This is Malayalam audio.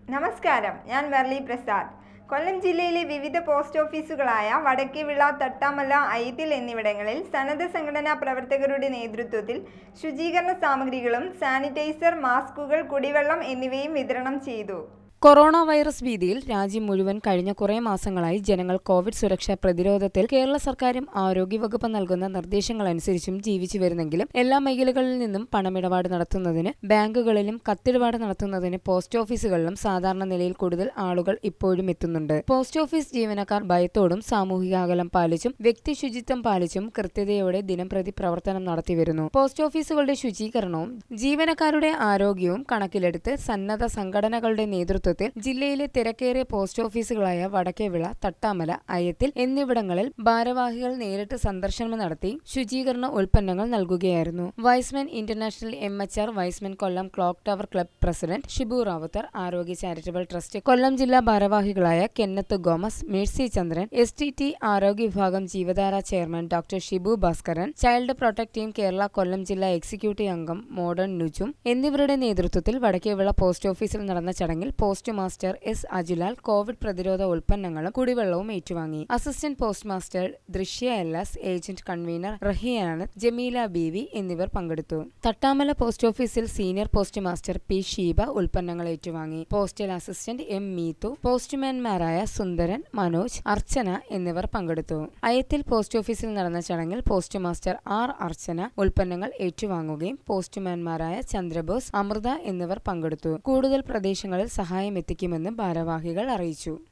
നമസ്കാരം ഞാൻ മെർലി പ്രസാദ് കൊല്ലം ജില്ലയിലെ വിവിധ പോസ്റ്റ് ഓഫീസുകളായ വടക്കേവിള തട്ടാമല അയ്യത്തിൽ എന്നിവിടങ്ങളിൽ സന്നദ്ധ സംഘടനാ പ്രവർത്തകരുടെ നേതൃത്വത്തിൽ ശുചീകരണ സാമഗ്രികളും സാനിറ്റൈസർ മാസ്കുകൾ കുടിവെള്ളം എന്നിവയും വിതരണം ചെയ്തു കൊറോണ വൈറസ് ഭീതിയിൽ രാജ്യം മുഴുവൻ കഴിഞ്ഞ കുറേ മാസങ്ങളായി ജനങ്ങൾ കോവിഡ് സുരക്ഷാ പ്രതിരോധത്തിൽ കേരള സർക്കാരും ആരോഗ്യവകുപ്പ് നൽകുന്ന നിർദ്ദേശങ്ങളനുസരിച്ചും ജീവിച്ചു വരുന്നെങ്കിലും എല്ലാ മേഖലകളിൽ നിന്നും പണമിടപാട് നടത്തുന്നതിന് ബാങ്കുകളിലും കത്തിടപാട് നടത്തുന്നതിന് പോസ്റ്റ് ഓഫീസുകളിലും സാധാരണ നിലയിൽ കൂടുതൽ ആളുകൾ ഇപ്പോഴും എത്തുന്നുണ്ട് പോസ്റ്റ് ഓഫീസ് ജീവനക്കാർ ഭയത്തോടും സാമൂഹിക അകലം പാലിച്ചും വ്യക്തി ശുചിത്വം പാലിച്ചും കൃത്യതയോടെ ദിനംപ്രതി പ്രവർത്തനം നടത്തിവരുന്നു പോസ്റ്റ് ഓഫീസുകളുടെ ശുചീകരണവും ജീവനക്കാരുടെ ആരോഗ്യവും കണക്കിലെടുത്ത് സന്നദ്ധ സംഘടനകളുടെ നേതൃത്വത്തിൽ ജില്ലയിലെ തിരക്കേറിയ പോസ്റ്റ് ഓഫീസുകളായ വടക്കേവിള തട്ടാമല അയത്തിൽ എന്നിവിടങ്ങളിൽ ഭാരവാഹികൾ നേരിട്ട് സന്ദർശനം നടത്തി ശുചീകരണ ഉൽപ്പന്നങ്ങൾ നൽകുകയായിരുന്നു Y's Men international M H R Y's Men Kollam clock tower club president Shibu Rawther ആരോഗ്യ ചാരിറ്റബിൾ ട്രസ്റ്റ് കൊല്ലം ജില്ലാ ഭാരവാഹികളായ Kenneth Gomez Mercy Chandran S T T ആരോഗ്യ വിഭാഗം Jeevadhara chairman doctor Shibu Bhaskaran child protect team Kerala Kollam ജില്ലാ എക്സിക്യൂട്ടീവ് അംഗം മോഡേൺ നുജും എന്നിവരുടെ നേതൃത്വത്തിൽ വടക്കേവിള പോസ്റ്റ് ഓഫീസിൽ നടന്ന ചടങ്ങിൽ post master S Ajulal covid പ്രതിരോധ ഉൽപ്പന്നങ്ങളും കുടിവെള്ളവും ഏറ്റുവാങ്ങി assistant post master Drishya L S agent convener Rahiyanath Jameela Beevi എന്നിവർ പങ്കെടുത്തു തട്ടാമല പോസ്റ്റ് ഓഫീസിൽ senior post master P Sheeba ഉൽപ്പന്നങ്ങൾ ഏറ്റുവാങ്ങി പോസ്റ്റൽ അസിസ്റ്റന്റ് എം മീതു പോസ്റ്റ്മാൻമാരായ സുന്ദരൻ മനോജ് അർച്ചന എന്നിവർ പങ്കെടുത്തു അയത്തിൽ പോസ്റ്റ് ഓഫീസിൽ നടന്ന ചടങ്ങിൽ പോസ്റ്റ് മാസ്റ്റർ ആർ അർച്ചന ഉൽപ്പന്നങ്ങൾ ഏറ്റുവാങ്ങുകയും പോസ്റ്റ്മാൻമാരായ ചന്ദ്രബോസ് അമൃത എന്നിവർ പങ്കെടുത്തു കൂടുതൽ പ്രദേശങ്ങളിൽ സഹായം എത്തിക്കുമെന്ന് ഭാരവാഹികൾ അറിയിച്ചു